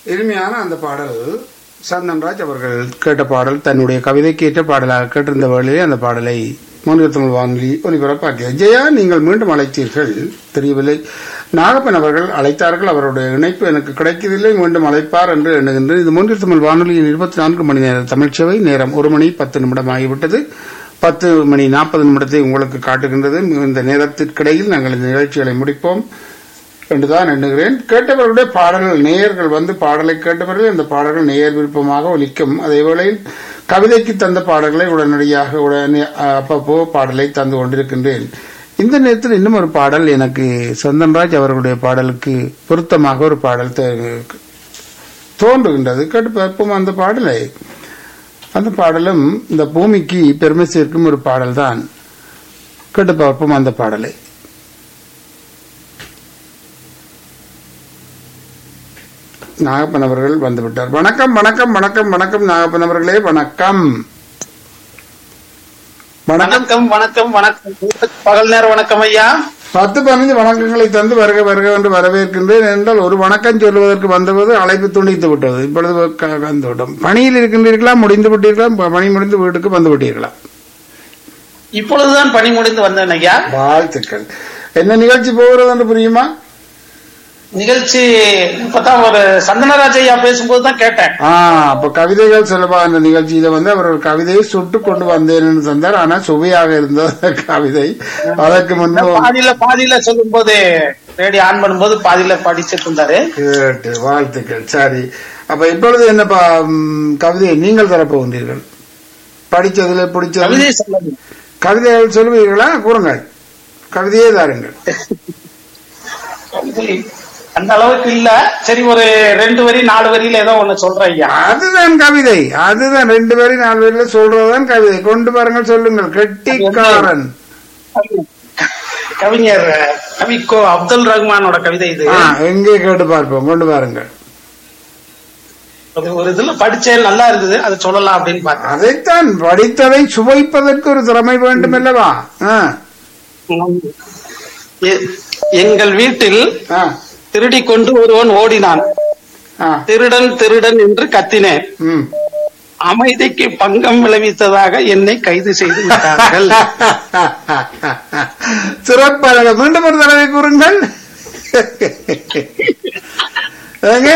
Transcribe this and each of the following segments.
இனிமையான அந்த பாடல் சந்தன்ராஜ் அவர்கள் கேட்ட பாடல் தன்னுடைய கவிதைக்கு ஏற்ற பாடலாக கேட்டிருந்த வேளையிலே அந்த பாடலை மூன்றில் தமிழ் வானொலி ஒலிபரப்பாக்கியது ஜெயா நீங்கள் மீண்டும் அழைத்தீர்கள் தெரியவில்லை நாகப்பன் அவர்கள் அழைத்தார்கள் அவருடைய இணைப்பு எனக்கு கிடைக்கவில்லை மீண்டும் அழைப்பார் என்று எண்ணுகின்றேன் இது மூன்றில் தமிழ் வானொலியின் இருபத்தி நான்கு மணி நேர தமிழ்ச்சேவை நேரம் ஒரு மணி பத்து நிமிடம் ஆகிவிட்டது பத்து மணி நாற்பது நிமிடத்தை உங்களுக்கு காட்டுகின்றது இந்த நேரத்திற்கிடையில் நாங்கள் இந்த நிகழ்ச்சிகளை முடிப்போம் என்றுதான் எண்ணுகிறேன் கேட்டவர்களுடைய பாடல்கள் நேயர்கள் வந்து பாடலை கேட்டவர்கள் இந்த பாடல்கள் நேயர் விருப்பமாக ஒலிக்கும் அதே வேளையில் கவிதைக்கு தந்த பாடல்களை உடனடியாக உடனே அஹ், அப்பப்போ பாடலை தந்து கொண்டிருக்கின்றேன் இந்த நேரத்தில் இன்னும் ஒரு பாடல் எனக்கு சொந்தன்ராஜ் அவர்களுடைய பாடலுக்கு பொருத்தமாக ஒரு பாடல் தே- தோன்றுகின்றது கேட்டு பார்ப்போம் அந்த பாடலை அந்த பாடலும் இந்த பூமிக்கு பெருமை சேர்க்கும் ஒரு பாடல் தான் கேட்டு பார்ப்போம் அந்த பாடலை நாகப்பன் அவர்கள் வந்துவிட்டார் வணக்கம் வணக்கம் வணக்கம் வணக்கம் நாகப்பன் அவர்களே வணக்கம் வணக்கம் வணக்கம் வணக்கம் வணக்கம் பகல் நேர வணக்கம் ஐயா பத்து பதினஞ்சு வணக்கங்களை தந்து வருக வருக என்று வரவேற்கின்றேன் என்றால் ஒரு வணக்கம் சொல்லுவதற்கு வந்தபோது அழைப்பு துண்டித்து விட்டது இப்பொழுது க- வந்துவிட்டோம் பணியில் இருக்கின்றீர்களா முடிந்து விட்டீர்களா ப- பணி முடிந்து வீட்டுக்கு வந்து விட்டீர்களா இப்பொழுதுதான் பணி முடிந்து வந்தேன் ஐயா வாழ்த்துக்கள் என்ன நிகழ்ச்சி போகிறது என்று புரியுமா நிகழ்ச்சி இப்பதான் ஒரு சந்தனராஜ் ஐயா பேசும்போது தான் கேட்டேன் ஆ அப்ப கவிதைகள் சொல்லவா அந்த நிகழ்ச்சியில வந்து அவர் ஒரு கவிதையை சுட்டு கொண்டு வந்தேன்னு தந்தார் ஆனா சுவையாக இருந்தது அந்த கவிதை அதற்கு முன்பு பாதியில பாதியில சொல்லும் போது ரேடியோ ஆன் பண்ணும்போது பாதியில படிச்சிட்டு இருந்தாரு கேட்டு வாழ்த்துக்கள் சரி அப்ப இப்பொழுது என்னப்பா ம், கவிதையை நீங்கள் தரப்போகின்றீர்கள் படிச்சதுல பிடிச்சது கவிதை சொல்லணும் கவிதைகள் சொல்லுவீர்களா கூறுங்கள் கவிதையே தாருங்கள் கவிதை அந்த அளவுக்கு இல்ல சரி ஒரு ரெண்டு வரி நாலு வரியில ஏதோ ஒண்ணு சொல்றேன் ஐயா அதுதான் கவிதை அதுதான் ரெண்டு பேரும் நாலு பேர்ல சொல்றதுதான் கவிதை கொண்டு பாருங்கள் சொல்லுங்கள் கெட்டிக்காரன் கவிஞர் கவிக்கோ அப்துல் ரஹ்மானோட கவிதை இது ஆ, எங்கே கேட்டு பார்ப்போம் கொண்டு பாருங்கள் அது ஒரு இதுல படிச்சேன் நல்லா இருந்தது அதை சொல்லலாம் அப்படின்னு பார்த்தேன் அதைத்தான் படித்ததை சுவைப்பதற்கு ஒரு திறமை வேண்டும் அல்லவா ஆ, எ- எங்கள் வீட்டில் ஆ, திருடி கொண்டு ஒருவன் ஓடினான் ஆ, திருடன் திருடன் என்று கத்தினேன் ம். அமைதிக்கு பங்கம் விளைவித்ததாக என்னை கைது செய்து விட்டார்கள் சிறப்பாக மீண்டும் ஒரு தடவை கூறுங்கள் ஏங்க?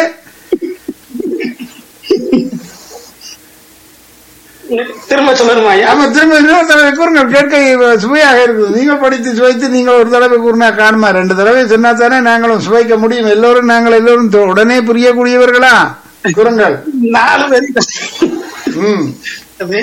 திரும்ப சொல்லணுமா ஐயா ஆமா திரும்ப இன்னொரு தடவை கூறுங்கள் கேட்க சுவையாக இருக்குது நீங்கள் படித்து சுவைத்து நீங்கள் ஒரு தடவை கூறினா காணுமா ரெண்டு தடவை சொன்னா தானே நாங்களும் சுவைக்க முடியும் எல்லோரும் நாங்கள் எல்லோரும் தொ- உடனே புரியக்கூடியவர்களா கூறுங்கள் நாலு வரி ம் அது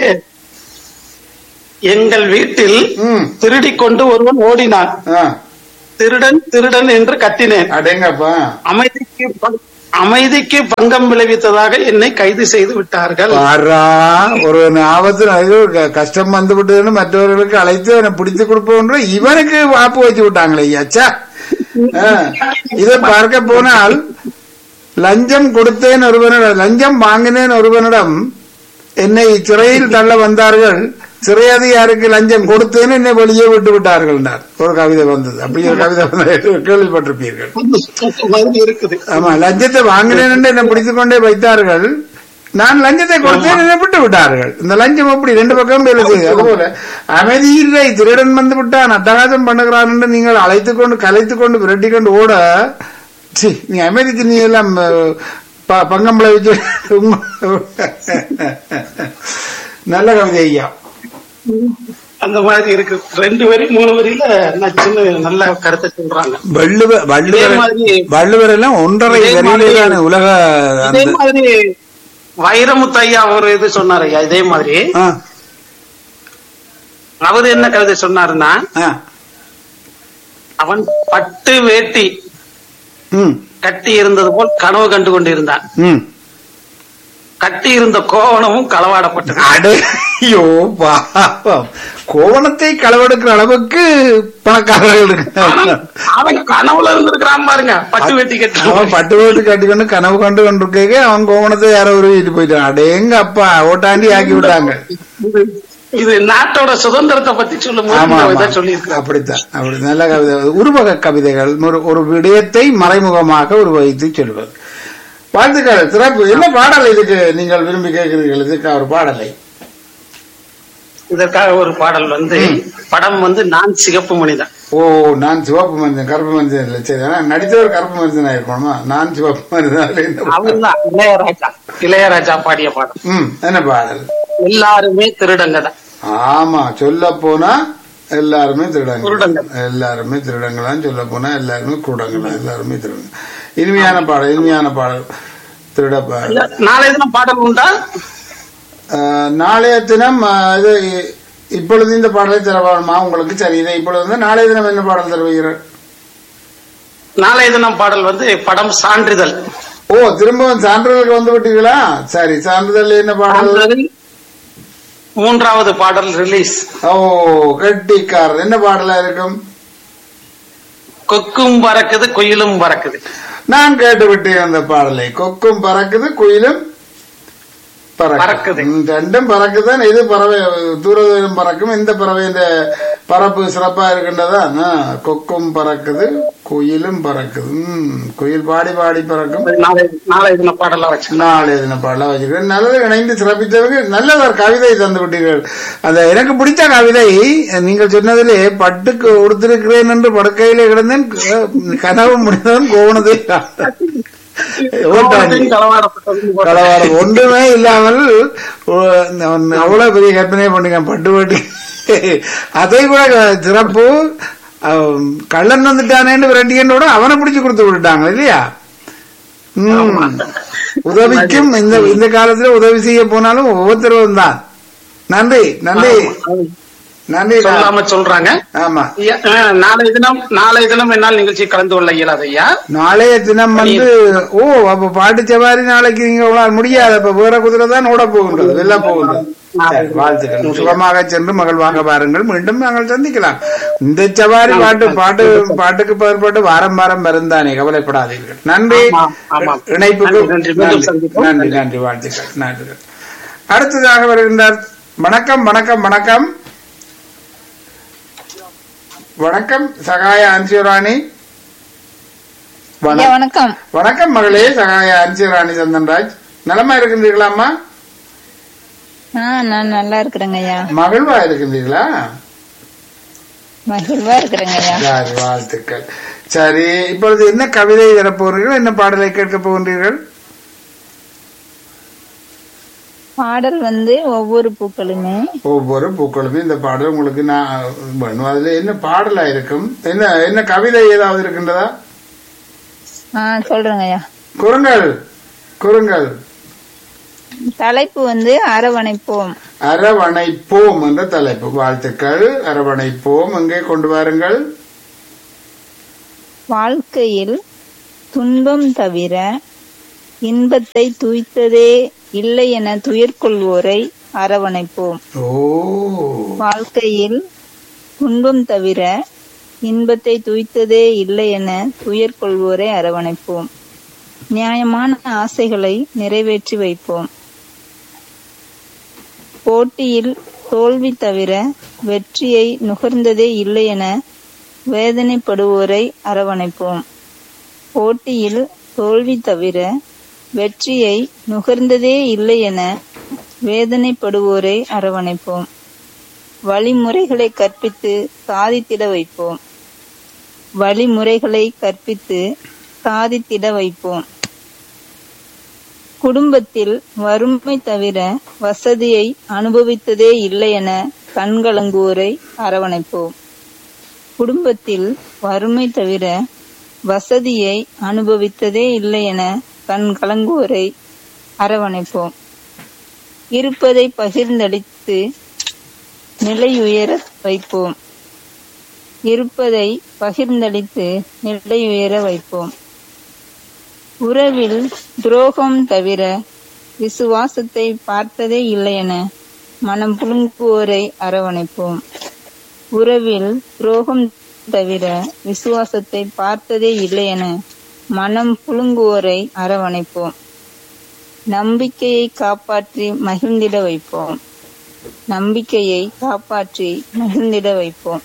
எங்கள் வீட்டில் ம் திருடி கொண்டு ஒருவன் ஓடினான் ஆ திருடன் திருடன் என்று கத்தினேன் அடேங்கப்பா அமைதிக்கு பங்- அமைதிக்கு பங்கம் விளைவித்ததாக என்னை கைது செய்து விட்டார்கள் பாரா ஒரு ஆபத்து ஐயோ, க- கஷ்டம் வந்து விட்டதுன்னு மற்றவர்களுக்கு அழைத்து அவனை பிடித்து கொடுப்போன்ற இவனுக்கு வாப்பு வச்சு விட்டாங்களே ஐயாச்சா இதை பார்க்க போனால் லஞ்சம் கொடுத்தேன் ஒருவனிடம் லஞ்சம் வாங்கினேன் ஒருவனிடம் என்னை சிறையில் தள்ள வந்தார்கள் சிறை அதிகாரிக்கு லஞ்சம் கொடுத்தேன்னு என்னை வெளியே விட்டு விட்டார்கள் ஒரு கவிதை வந்தது அப்படி ஒரு கவிதை வந்தது கேள்விப்பட்டிருப்பீர்கள் மாதிரி இருக்குது ஆமா லஞ்சத்தை வாங்கினேன் என்று என்னை பிடித்துக் கொண்டே வைத்தார்கள் நான் லஞ்சத்தை கொடுத்தேன் என்னை விட்டு விட்டார்கள் இந்த லஞ்சம் எப்படி ரெண்டு பக்கம் எழுது அதுபோல அமைதி இல்லை திருடன் வந்து விட்டான் அட்டகாசம் பண்ணுகிறான் என்று நீங்கள் அழைத்துக் கொண்டு கலைத்துக் கொண்டு விரட்டி கொண்டு ஓட சி நீ அமைதிக்கு நீ எல்லாம் அஹ், ப- பங்கம் விளைவிச்சு நல்ல கவிதை ஐயா அந்த மாதிரி இருக்கு ரெண்டு வரி மூணு வரியில நச்சுன்னு நல்ல கருத்தை சொல்றாங்க வள்ளுவ வள்ளுவர் இதே மாதிரி- வள்ளுவர் எல்லாம் ஒன்றரை இதே மாதிரி- வரியிலான உலக இதே அந்த மாதிரி வைரமுத்து ஐயா ஒரு இது சொன்னார் ஐயா இதே மாதிரி ஆ, அவர் என்ன கவிதை சொன்னாருன்னா ஆ, அவன் பட்டு வேட்டி ம் கட்டி இருந்தது போல் கனவு கண்டு கொண்டிருந்தான் ம் கட்டி இருந்த கோவணமும் களவாடப்பட்டது அடே, ஐயோ பாவம் கோவணத்தை களவெடுக்கிற அளவுக்கு பணக்காரர்கள் இருக்காங்க. அவன் கனவுல இருந்திருக்கிறான் பாருங்க பட்டு வேட்டி கட்டி அவன் பட்டு போட்டு கட்டிக்கொண்டு கனவு கண்டு கொண்டிருக்க அவன் கோவணத்தை யாரோ உருவிட்டு போயிட்டான் அடேங்க அப்பா ஓட்டாண்டி ஆக்கி விட்டாங்க இது- இது நாட்டோட சுதந்திரத்தை பத்தி சொல்லும் ஆமா ஆமா. போது சொல்லியிருக்கான் அப்படித்தான் அப்படி நல்ல கவிதை உருவக கவிதைகள் ஒரு ஒரு விடயத்தை மறைமுகமாக உருவகித்து சொல்வது வாழ்த்துக்கள் சிறப்பு என்ன பாடல் இதுக்கு நீங்கள் விரும்பி கேட்கிறீர்கள் இதுக்கு ஒரு பாடலை இதற்காக ஒரு பாடல் வந்து படம் வந்து நான் சிகப்பு மனிதன் ஓ நான் சிவப்பு மனிதன் கருப்பு மனிதன் இல்லை சரி ஆனா நடித்தவர் கருப்பு மனிதனா இருக்கணுமா நான் சிவப்பு மனிதன் இந்த பாடல். அவர்தான் இளையராஜா இளையராஜா பாடிய பாடல் ம் என்ன பாடல் எல்லாருமே திருடங்க தான் ஆமா சொல்ல போனா எல்லாருமே திருடங்க குருடங்கள். எல்லாருமே திருடங்களாம் சொல்ல போனா எல்லாருமே குருடங்களாம் எல்லாருமே திருடங்க இனிமையான பாடல் இனிமையான பாடல் திருட பாடல் நாளை தினம் பாடல் உண்டா ஆஹ், நாளைய தினம் ஆஹ், இது இப்பொழுது இந்த பாடலை தரவாணுமா உங்களுக்கு சரி இதை இப்பொழுது வந்து நாளைய தினம் என்ன பாடல் தருவீர்கள் நாளை தினம் பாடல் வந்து படம் சான்றிதழ் ஓ திரும்பவும் சான்றிதழுக்கு வந்து விட்டீங்களா சரி சான்றிதழ் என்ன பாடல் சான்றிதழ் மூன்றாவது பாடல் ரிலீஸ் ஓ கட்டிக்காரர் என்ன பாடலா இருக்கும் கொக்கும் பறக்குது குயிலும் பறக்குது நான் கேட்டு விட்டேன் அந்த பாடலை கொக்கும் பறக்குது குயிலும் பறக்குது பறக்குது. ம், ரெண்டும் பறக்குதான் இது பறவை தூரதூரம் பறக்கும் இந்த பறவை இந்த பரப்பு சிறப்பா இருக்கின்றதான் ஆ, கொக்கும் பறக்குது குயிலும் பறக்குது ம், குயில் பாடி பாடி பறக்கும் நாளை நாளை தினம் பாடலா வச்சு நாளை தின பாடலாம் வச்சுக்கிறேன் நல்லது இணைந்து சிறப்பித்தவங்க நல்ல ஒரு கவிதை தந்து விட்டீர்கள் அந்த எனக்கு பிடித்த கவிதை நீங்கள் சொன்னதிலே பட்டுக்கு உடுத்திருக்கிறேன் என்று படுக்கையிலே கிடந்தேன் க- கனவு முடிந்தவன் கோவணத்தை ஓட்டாண்டி களவாடப்பட்டது கலவாரம் ஒன்றுமே இல்லாமல் ஒ- நான் அவ்வளவு பெரிய கற்பனை பண்ணுங்க பட்டு பட்டு அதை கூட சிறப்பு அவன் கள்ளன் வந்துட்டானேன்னு விரட்டியனோட அவனை பிடிச்சு கொடுத்து விட்டுட்டாங்க இல்லையா ம். உதவிக்கும் இந்த இந்த காலத்துல உதவி செய்ய போனாலும் ஒவ்வொருத்தரும் தான் நன்றி நன்றி நன்றி சொல்லாம சொல்றாங்க ஆமா ஐயா, அஹ், நாளை தினம் நாளை தினம் என்னால் நிகழ்ச்சி கலந்து கொள்ள இயலாது ஐயா நாளைய தினம் வந்து ஓ அப்ப பாட்டு சவாரி நாளைக்கு நீங்க உங்களால் முடியாது அப்ப வேற குதிரை தான் ஓட போகின்றது வெல்ல போகின்றது சரி, வாழ்த்துக்கள் சுகமாக சென்று மகிழ்வாக பாருங்கள் மீண்டும் நாங்கள் சந்திக்கலாம் இந்த சவாரி பாட்டு பாட்டு பாட்டுக்கு பெயர்பட்டு வாரம் வாரம் வருந்தானே கவலைப்படாதீர்கள் நன்றி ஆமாம், ஆமாம். இணைப்புக்கு நன்றி, நன்றி. மீண்டும் நன்றி சந்திப்போம். நன்றி நன்றி வாழ்த்துக்கள் நன்றி அடுத்ததாக வருகின்றார் வணக்கம் வணக்கம் வணக்கம் வணக்கம் சகாய அன்சிராணி ஐயா வணக்கம் வணக்கம் வணக்கம் மகளே சகாய அன்சிராணி சந்தன்ராஜ் நலமா இருக்கின்றீர்களாம்மா ஆ நான் நல்லா இருக்கிறேங்க ஐயா மகிழ்வா இருக்கின்றீர்களா மகிழ்வா இருக்கிறேங்க ஐயா சரி வாழ்த்துக்கள் சரி இப்பொழுது என்ன கவிதை தரப் போகிறீர்கள் என்ன பாடலை கேட்க போகின்றீர்கள் பாடல் வந்து ஒவ்வொரு பூக்களுமே ஒவ்வொரு பூக்களுமே இந்த பாடல் உங்களுக்கு நான் வேணும் அதுல என்ன பாடலா இருக்கும் என்ன என்ன கவிதை ஏதாவது இருக்கின்றதா ஆ சொல்றேங்க ஐயா குறுங்கள் குறுங்கள் தலைப்பு வந்து அரவணைப்போம் அரவணைப்போம் என்ற தலைப்பு வாழ்த்துக்கள் அரவணைப்போம் எங்கே கொண்டு வாருங்கள் வாழ்க்கையில் துன்பம் தவிர இன்பத்தை துய்த்ததே இல்லை என துயர் கொள்வோரை அரவணைப்போம் ஓ வாழ்க்கையில் துன்பம் தவிர இன்பத்தை துய்த்ததே இல்லை என துயர் கொள்வோரை அரவணைப்போம் நியாயமான ஆசைகளை நிறைவேற்றி வைப்போம் போட்டியில் தோல்வி தவிர வெற்றியை நுகர்ந்ததே இல்லை என வேதனைப்படுவோரை அரவணைப்போம் போட்டியில் தோல்வி தவிர வெற்றியை நுகர்ந்ததே இல்லை என வேதனைப்படுவோரை அரவணைப்போம் வழிமுறைகளை கற்பித்து சாதித்திட வைப்போம் வழிமுறைகளை கற்பித்து சாதித்திட வைப்போம் குடும்பத்தில் வறுமை தவிர வசதியை அனுபவித்ததே இல்லை என கண்கலங்குவோரை அரவணைப்போம் குடும்பத்தில் வறுமை தவிர வசதியை அனுபவித்ததே இல்லை என கண் கலங்குவோரை அரவணைப்போம் இருப்பதை பகிர்ந்தளித்து நிலையுயர வைப்போம் இருப்பதை பகிர்ந்தளித்து நிலையுயர வைப்போம் உறவில் துரோகம் தவிர விசுவாசத்தை பார்த்ததே இல்லை என மனம் புழுங்குவோரை அரவணைப்போம் உறவில் துரோகம் தவிர விசுவாசத்தை பார்த்ததே இல்லை என மனம் புழுங்குவோரை அரவணைப்போம் நம்பிக்கையை காப்பாற்றி மகிழ்ந்திட வைப்போம் நம்பிக்கையை காப்பாற்றி மகிழ்ந்திட வைப்போம்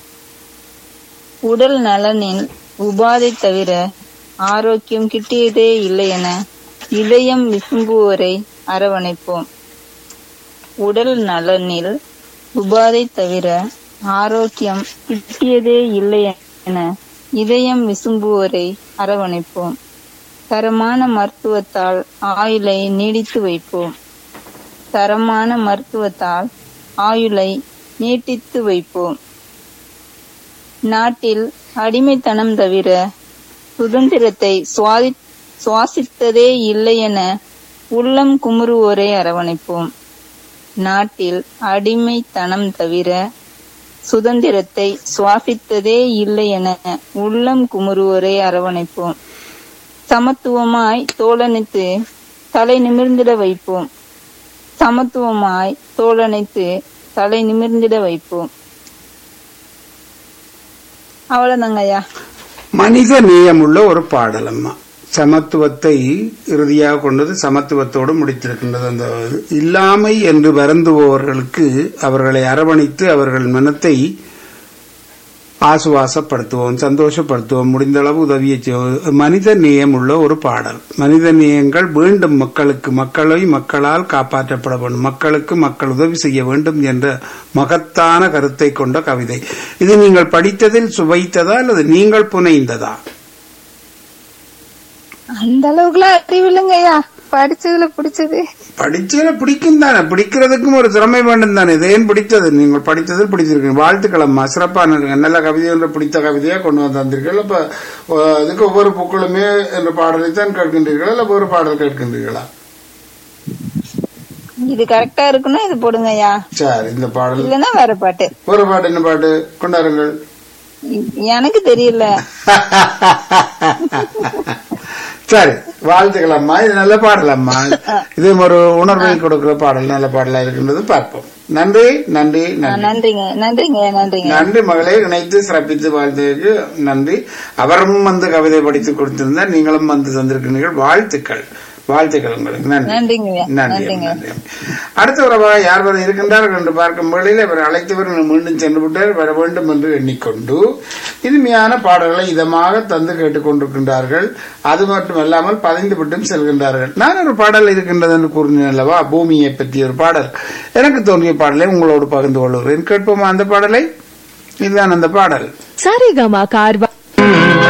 உடல் நலனில் உபாதை தவிர ஆரோக்கியம் கிட்டியதே இல்லை என இதயம் விசும்புவோரை அரவணைப்போம் உடல் நலனில் உபாதை தவிர ஆரோக்கியம் கிட்டியதே இல்லை என இதயம் விசும்புவோரை அரவணைப்போம் தரமான மருத்துவத்தால் ஆயுளை நீடித்து வைப்போம் தரமான மருத்துவத்தால் ஆயுளை நீட்டித்து வைப்போம் நாட்டில் அடிமைத்தனம் தவிர சுதந்திரத்தை சுவாதி சுவாசித்ததே இல்லை என உள்ளம் குமுறுவோரை அரவணைப்போம் நாட்டில் அடிமைத்தனம் தவிர சுதந்திரத்தை சுவாசித்ததே இல்லை என உள்ளம் குமுறுவோரை அரவணைப்போம் சமத்துவமாய் தோழனைத்து தலை நிமிர்ந்திட வைப்போம் சமத்துவமாய் தோழனைத்து தலை நிமிர்ந்திட வைப்போம் அவ்வளவுதாங்க ஐயா மனித நேயமுள்ள ஒரு பாடல் அம்மா சமத்துவத்தை இறுதியாக கொண்டது சமத்துவத்தோடு முடித்திருக்கின்றது அந்த இது. இல்லாமை என்று வருந்துபவர்களுக்கு அவர்களை அரவணைத்து அவர்கள் மனத்தை ஆசுவாசப்படுத்துவோம் சந்தோஷப்படுத்துவோம் முடிந்த அளவு உதவியை செய்வோம் மனித நேயம் உள்ள ஒரு பாடல் மனித நேயங்கள் வேண்டும் மக்களுக்கு மக்களை மக்களால் காப்பாற்றப்பட வேண்டும் மக்களுக்கு மக்கள் உதவி செய்ய வேண்டும் என்ற மகத்தான கருத்தை கொண்ட கவிதை இது நீங்கள் படித்ததில் சுவைத்ததா அல்லது நீங்கள் புனைந்ததா அந்த அளவுக்குலாம் அறிவு இல்லைங்க ஐயா படிச்சதுல பிடிச்சது படிச்சதுல பிடிக்கும் தானே பிடிக்கிறதுக்கும் ஒரு திறமை வேண்டும் தானே இது ஏன் பிடித்தது நீங்கள் படித்ததில் பிடிச்சிருக்கீங்க வாழ்த்துக்களம்மா சிறப்பான இருக்கு. நல்ல கவிதை என்று பிடித்த கவிதையா கொண்டு வந்து தந்தீர்கள் அப்ப அஹ், இதுக்கு ஒவ்வொரு பூக்களுமே என்ற பாடலை தான் கேட்கின்றீர்களா இல்ல ஒரு பாடல் கேட்கின்றீர்களா இது கரெக்டா இருக்கணும் இது போடுங்க ஐயா சரி இந்த பாடல் இல்லன்னா வேற பாட்டு ஒரு பாட்டு என்ன பாட்டு கொண்டாருங்கள் இ- எனக்கு தெரியல சரி வாழ்த்துக்கலாம்மா இது நல்ல பாடலம்மா இது ஒரு உணர்வை கொடுக்கிற பாடல் நல்ல பாடலா இருக்கின்றது பார்ப்போம் நன்றி நன்றி ஆ, நன்றி நன்றிங்க நன்றிங்க நன்றிங்க நன்றி மகளை இணைத்து சிறப்பித்து வாழ்ந்ததற்கு நன்றி அவரும் வந்து கவிதை படித்து கொடுத்திருந்தார் நீங்களும் வந்து தந்திருக்கிறீர்கள் வாழ்த்துக்கள் வாழ்த்துக்கள் உங்களுக்கு நன்றி நன்றிங்க நன்றி நன்றிங்க நன்றி அடுத்த உறவாக யார் வரை இருக்கின்றார்கள் என்று பார்க்கும் வேளையில் இவர் அழைத்தவர் மீண்டும் சென்று விட்டார் வர வேண்டும் என்று எண்ணிக்கொண்டு இனிமையான பாடல்களை இதமாக தந்து கேட்டுக்கொண்டிருக்கின்றார்கள் அது மட்டுமல்லாமல் பதிந்து விட்டும் செல்கின்றார்கள் நான் ஒரு பாடல் இருக்கின்றது என்று கூறினேன் அல்லவா பூமியை பற்றிய ஒரு பாடல் எனக்கு தோன்றிய பாடலை உங்களோடு பகிர்ந்து கொள்கிறேன் கேட்போமா அந்த பாடலை இதுதான் அந்த பாடல் சரிகமா கார்வா